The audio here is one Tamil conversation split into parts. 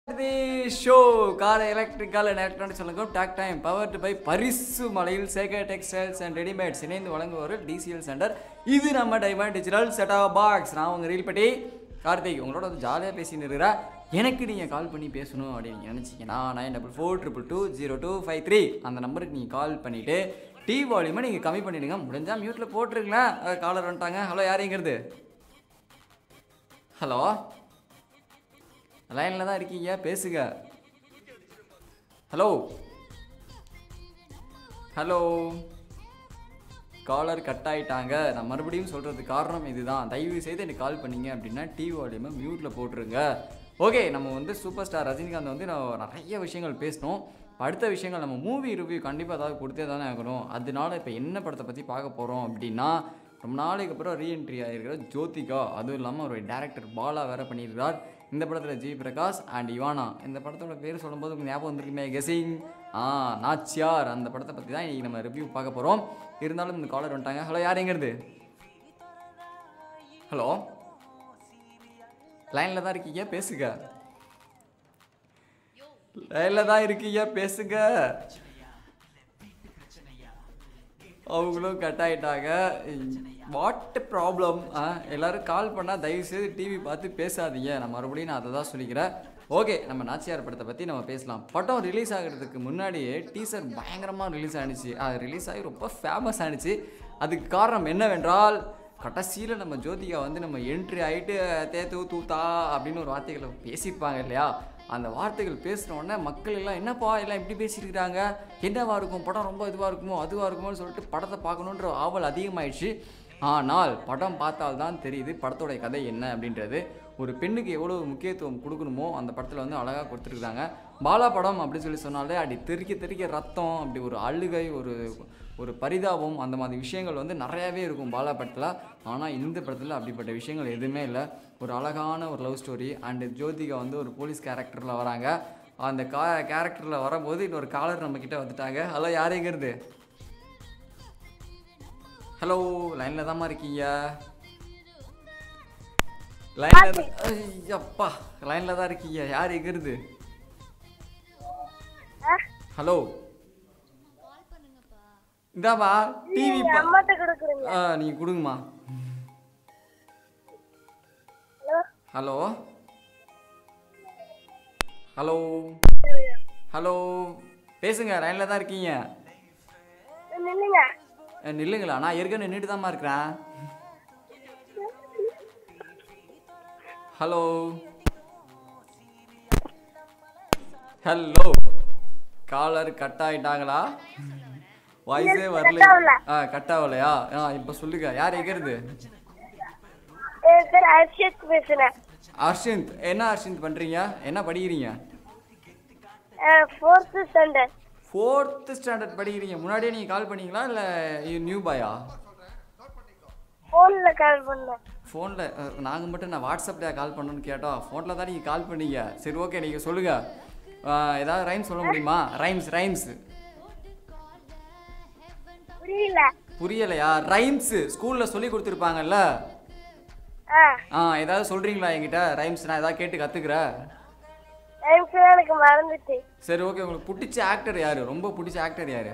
The show car electrical and electronics வழங்கும் டாக் டைம் பவர்டு பை பரிசு மலையில் சேகர் டெக்ஸ்டைல்ஸ் அண்ட் ரெடிமேட்ஸ் இணைந்து வழங்குவோர் டிசிஎல் சென்டர் இது நம்ம diamond digital set off box நான் உங்கள் ரீல்பட்டி கார்த்திக் உங்களோட வந்து ஜாலியாக பேசின்னு இருக்கிறேன் எனக்கு நீங்கள் கால் பண்ணி பேசணும் அப்படின்னு நீங்கள் நினச்சிங்கன்னா nine double four triple two zero two five three அந்த நம்பருக்கு நீங்கள் கால் பண்ணிவிட்டு டி வால்யூமை நீங்கள் கம்மி பண்ணிவிடுங்க முடிஞ்சால் மியூட்டில் போட்டுருங்களேன் காலர் வந்துட்டாங்க ஹலோ யாருங்கிறது ஹலோ லைனில் தான் இருக்கீங்க பேசுங்க ஹலோ ஹலோ காலர் கட் ஆயிட்டாங்க நான் மறுபடியும் சொல்கிறதுக்கு காரணம் இதுதான் தயவு செய்து எனக்கு கால் பண்ணீங்க அப்படின்னா டிவி வால்யூமை மியூட்டில் போட்டுருங்க ஓகே நம்ம வந்து சூப்பர் ஸ்டார் ரஜினிகாந்த் வந்து நான் நிறைய விஷயங்கள் பேசணும் இப்ப அடுத்த விஷயங்கள் நம்ம மூவி ரிவ்யூ கண்டிப்பாக ஏதாவது கொடுத்தே தானே ஆகணும் அதனால இப்போ என்ன படத்தை பற்றி பார்க்க போகிறோம் அப்படின்னா ரொம்ப நாளைக்கு அப்புறம் ரீஎன்ட்ரி ஆகிருக்கிற ஜோதிகா அதுவும் இல்லாமல் ஒரு டேரக்டர் பாலா வேற பண்ணியிருக்கிறார் இந்த படத்தில் ஜி பிரகாஷ் அண்ட் இவானா இந்த படத்தோட பேர் சொல்லும்போது உங்களுக்கு ஞாபகம் வந்திருக்குமே கெஸிங் ஆ நாச்சியார் அந்த படத்தை பற்றி தான் இன்றைக்கி நம்ம ரிவ்யூ பார்க்க போகிறோம் இருந்தாலும் இந்த காலர் வந்துட்டாங்க ஹலோ யாருங்கிறது ஹலோ லைனில் தான் இருக்கீங்க பேசுங்க லைனில் தான் இருக்கீங்க பேசுங்க அவங்களும் கட் ஆயிட்டாங்க வாட் ப்ராப்ளம் எல்லாரும் கால் பண்ணால் தயவுசெய்து டிவி பார்த்து பேசாதீங்க நான் மறுபடியும் நான் அதை தான் சொல்லிக்கிறேன் ஓகே நம்ம நாச்சியார் படத்தை பற்றி நம்ம பேசலாம் படம் ரிலீஸ் ஆகிறதுக்கு முன்னாடியே டீசர் பயங்கரமாக ரிலீஸ் ஆனிச்சு அது ரிலீஸ் ஆகி ரொம்ப ஃபேமஸ் ஆனிச்சு அதுக்கு காரணம் என்னவென்றால் கடைசியில் நம்ம ஜோதிகா வந்து நம்ம என்ட்ரி ஆகிட்டு தேத்து தூத்தா அப்படின்னு ஒரு வார்த்தைகளை பேசியிருப்பாங்க இல்லையா அந்த வார்த்தைகள் பேசின உடனே மக்கள் எல்லாம் என்னப்பா எல்லாம் இப்படி பேசியிருக்கிறாங்க என்னவா இருக்கும் படம் ரொம்ப இதுவாக இருக்குமோ அதுவாக இருக்குமோன்னு சொல்லிட்டு படத்தை பார்க்கணுன்ற ஆவல் அதிகமாயிடுச்சு ஆனால் படம் பார்த்தால்தான் தெரியுது படத்தோட கதை என்ன அப்படின்றது ஒரு பெண்ணுக்கு எவ்வளோ முக்கியத்துவம் கொடுக்கணுமோ அந்த படத்தில் வந்து அழகாக கொடுத்துருக்காங்க பாலா படம் அப்படின்னு சொல்லி சொன்னாலே அப்படி தெறிக்க தெறிக்க ரத்தம் அப்படி ஒரு அழுகை ஒரு ஒரு பரிதாபம் அந்த மாதிரி விஷயங்கள் வந்து நிறையாவே இருக்கும் பாலா படத்தில் ஆனால் இந்த படத்தில் அப்படிப்பட்ட விஷயங்கள் எதுவுமே இல்லை ஒரு அழகான ஒரு லவ் ஸ்டோரி அண்டு ஜோதிகா வந்து ஒரு போலீஸ் கேரக்டரில் வராங்க அந்த கா கேரக்டரில் வரும்போது இன்னொரு காலர் நம்மக்கிட்ட வந்துட்டாங்க ஹலோ யாருங்கிறது ஹலோ லைனில் தாம்மா இருக்கீங்க லைனில் தான் ஐயப்பா லைனில் தான் இருக்கீங்க யார் எங்கிறது ஹலோ இந்தாப்பா டிவி அம்மாட்ட கொடுக்குறீங்க ஆ நீங்கள் கொடுங்கம்மா ஹலோ ஹலோ ஹலோ ஹலோ பேசுங்க லைனில் தான் இருக்கீங்க நில்லுங்க அஹ், நில்லுங்களா நான் ஏற்கனவே நின்றுட்டு தான்மா இருக்கிறேன் ஹலோ ஹலோ காலர் கட் ஆயிட்டாங்களா வாய்ஸே வரல ஆ கட் ஆகலையா ஆ இப்போ சொல்லுங்க யார் எங்கிறது என் பேர் அர்ஷித் பேசுறேன் அர்ஷிந்த் என்ன அர்ஷிந்த் பண்ணுறீங்க என்ன படிக்கிறீங்க ஃபோர்த்து ஸ்டாண்டர்ட் ஃபோர்த்து ஸ்டாண்டர்ட் படிக்கிறீங்க முன்னாடியே நீங்கள் கால் பண்ணீங்களா இல்லை நியூ பாயா ஃபோனில் கால் பண்ணேன் ஃபோனில் நாங்கள் மட்டும் நான் வாட்ஸ்அப்பில் கால் பண்ணணும்னு கேட்டோம் ஃபோனில் தான் நீங்கள் கால் பண்ணீங்க சரி ஓகே நீங்கள் சொல்லுங்கள் ஏதாவது ரைம்ஸ் சொல்ல முடியுமா ரைம்ஸ் ரைம்ஸ் புரியல புரியலையா ரைம்ஸு ஸ்கூலில் சொல்லி கொடுத்துருப்பாங்கல்ல ஆ ஆ ஏதாவது சொல்கிறீங்களா என்கிட்ட ரைம்ஸ் நான் ஏதாவது கேட்டு கற்றுக்குறேன் டைம்ஸ் எனக்கு மறந்துச்சு சரி ஓகே உங்களுக்கு பிடிச்ச ஆக்டர் யார் ரொம்ப பிடிச்ச ஆக்டர் யார்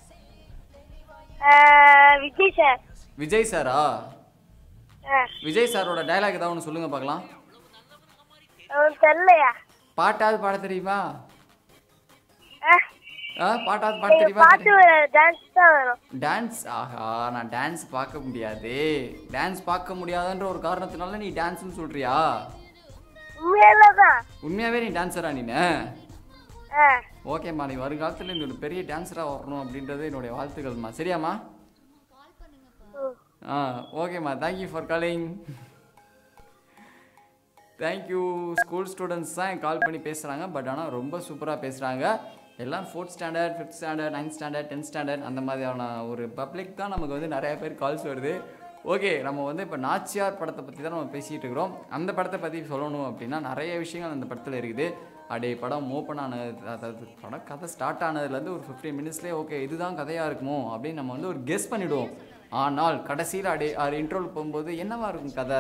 ஆ, விஜய் சார் விஜய் சாரா ஆ விஜய் சாரோட டைலாக் ஏதாவது ஒன்று சொல்லுங்கள் பார்க்கலாம் அவன் தெரியலையா பாட்டாவது பாட தெரியுமா ஆ ஆ பாட்டாவது பாட நீங்க தெரியுமா பாட்டு டான்ஸ் தான் வரும் டான்ஸ் ஆஹா நான் டான்ஸ் பார்க்க முடியாது டான்ஸ் பார்க்க முடியாதுன்ற ஒரு காரணத்தினால நீ டான்ஸ்னு சொல்றியா உண்மையில தான் உண்மையாவே நீ டான்ஸரா நீனு ஆ ஓகேம்மா நீ வருங்காலத்தில் நீ ஒரு பெரிய டான்ஸராக வரணும் அப்படின்றது என்னுடைய வாழ்த்துக்கள்மா சரியாம்மா ம். ஆ ஓகேம்மா thank you for calling thank you school students தான் கால் பண்ணி பேசுகிறாங்க பட் ஆனால் ரொம்ப சூப்பராக பேசுகிறாங்க எல்லாம் fourth standard fifth standard ninth standard tenth standard அந்த மாதிரியான ஒரு பப்ளிக் தான் நமக்கு வந்து நிறைய பேர் கால்ஸ் வருது ஓகே நம்ம வந்து இப்போ நாச்சியார் படத்தை பற்றி தான் நம்ம பேசிகிட்டு இருக்கிறோம் அந்த படத்தை பற்றி சொல்லணும் அப்படின்னா நிறைய விஷயங்கள் அந்த படத்தில் இருக்குது அப்படியே படம் ஓப்பன் ஆனது அதாவது படம் கதை ஸ்டார்ட் ஆனதுலேருந்து ஒரு ஃபிஃப்டீன் மினிட்ஸ்லேயே ஓகே இதுதான் கதையாக இருக்குமோ அப்படின்னு நம்ம வந்து ஒரு கெஸ் பண்ணிவிடுவோம் ஆனால் கடைசியில் அப்படியே அது இன்ட்ரோல் போகும்போது என்னவா இருக்கும் கதை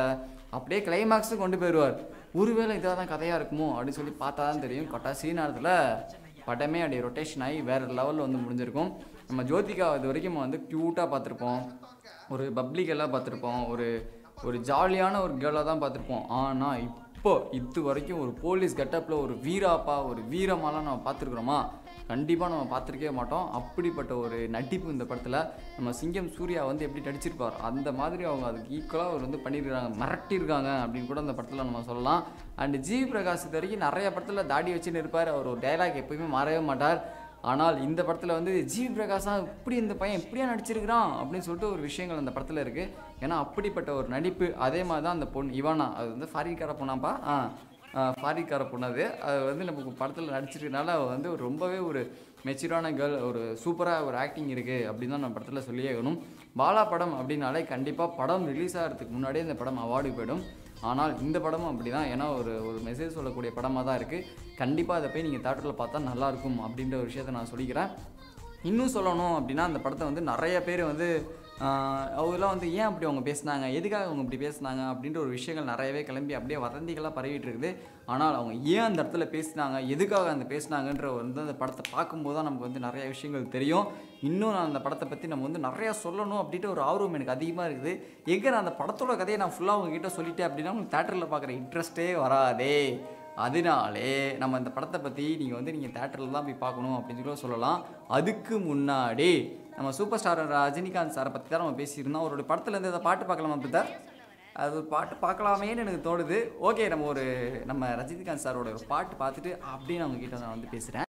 அப்படியே கிளைமாக்ஸும் கொண்டு போயிடுவார் ஒருவேளை இதாக தான் கதையாக இருக்குமோ அப்படின்னு சொல்லி பார்த்தா தான் தெரியும் கட்டாசி நேரத்தில் படமே அப்படியே ரொட்டேஷன் ஆகி வேறு லெவலில் வந்து முடிஞ்சிருக்கும் நம்ம ஜோதிகா இது வரைக்கும் நம்ம வந்து க்யூட்டாக பார்த்துருப்போம் ஒரு பப்ளிக்கெல்லாம் பார்த்துருப்போம் ஒரு ஒரு ஜாலியான ஒரு கேர்ளாக தான் பார்த்துருப்போம் ஆனால் இப்போ இது வரைக்கும் ஒரு போலீஸ் கெட்டப்பில் ஒரு வீராப்பா ஒரு வீரமாலாம் நம்ம பார்த்துருக்குறோமா கண்டிப்பாக நம்ம பார்த்துருக்கவே மாட்டோம் அப்படிப்பட்ட ஒரு நடிப்பு இந்த படத்தில் நம்ம சிங்கம் சூர்யா வந்து எப்படி நடிச்சிருப்பார் அந்த மாதிரி அவங்க அதுக்கு ஈக்குவலாக அவர் வந்து பண்ணியிருக்காங்க மிரட்டியிருக்காங்க அப்படின்னு கூட அந்த படத்தில் நம்ம சொல்லலாம் அண்ட் ஜிவி பிரகாஷ் இது வரைக்கும் நிறைய படத்தில் தாடி வச்சுன்னு இருப்பார் அவர் ஒரு டைலாக் எப்பயுமே மாறவே மாட்டார் ஆனால் இந்த படத்தில் வந்து ஜிவி பிரகாஷா இப்படி இந்த பையன் இப்படியா நடிச்சிருக்கிறான் அப்படின்னு சொல்லிட்டு ஒரு விஷயங்கள் அந்த படத்தில் இருக்குது ஏன்னா அப்படிப்பட்ட ஒரு நடிப்பு அதே மாதிரி தான் அந்த பொண்ணு இவானா அது வந்து ஃபாரின்கார பொண்ணாப்பா ஆ ஆ, ஃபாரின்கார பொண்ணு அது அது வந்து நம்ம படத்தில் நடிச்சிருக்கனால அவ வந்து ஒரு ரொம்பவே ஒரு மெச்சூரான கேர்ள் ஒரு சூப்பராக ஒரு ஆக்டிங் இருக்குது அப்படின்னு தான் நம்ம படத்தில் சொல்லியே வேணும் பாலா படம் அப்படின்னாலே கண்டிப்பாக படம் ரிலீஸ் ஆகிறதுக்கு முன்னாடியே இந்த படம் அவார்டு போயிடும் ஆனால் இந்த படமும் அப்படி தான் ஏன்னா ஒரு ஒரு மெசேஜ் சொல்லக்கூடிய படமாக தான் இருக்குது கண்டிப்பாக அதை போய் நீங்கள் தேட்டரில் பார்த்தா நல்லாயிருக்கும் அப்படின்ற ஒரு விஷயத்தை நான் சொல்லிக்கிறேன் இன்னும் சொல்லணும் அப்படின்னா அந்த படத்தை வந்து நிறைய பேர் வந்து ஆஹ், அவங்கெல்லாம் வந்து ஏன் அப்படி அவங்க பேசுனாங்க எதுக்காக அவங்க இப்படி பேசுனாங்க அப்படின்ற ஒரு விஷயங்கள் நிறையவே கிளம்பி அப்படியே வதந்திகளாக பரவிட்டு இருக்குது ஆனால் அவங்க ஏன் அந்த இடத்துல பேசினாங்க எதுக்காக அந்த பேசுனாங்கன்ற வந்து அந்த படத்தை பார்க்கும்போது தான் நமக்கு வந்து நிறைய விஷயங்கள் தெரியும் இன்னும் நான் அந்த படத்தை பற்றி நம்ம வந்து நிறையா சொல்லணும் அப்படின்ற ஒரு ஆர்வம் எனக்கு அதிகமாக இருக்குது எங்கே நான் அந்த படத்தோட கதையை நான் ஃபுல்லாக உங்ககிட்ட சொல்லிட்டேன் அப்படின்னா உங்களுக்கு தேட்டரில் பார்க்குற இன்ட்ரெஸ்ட்டே வராதே அதனாலே நம்ம இந்த படத்தை பற்றி நீங்கள் வந்து நீங்கள் தேட்டரில் தான் போய் பார்க்கணும் அப்படின்னு கூட சொல்லலாம் அதுக்கு முன்னாடி நம்ம சூப்பர் ஸ்டார் ரஜினிகாந்த் சாரை பற்றி தான் நம்ம பேசியிருந்தோம் அவருடைய படத்துலேருந்து ஏதாவது பாட்டு பார்க்கலாமா பிரதர் அது ஒரு பாட்டு பார்க்கலாமேன்னு எனக்கு தோணுது ஓகே நம்ம ஒரு நம்ம ரஜினிகாந்த் சாரோட ஒரு பாட்டு பார்த்துட்டு அப்படியே நான் உங்ககிட்ட நான் வந்து பேசுகிறேன்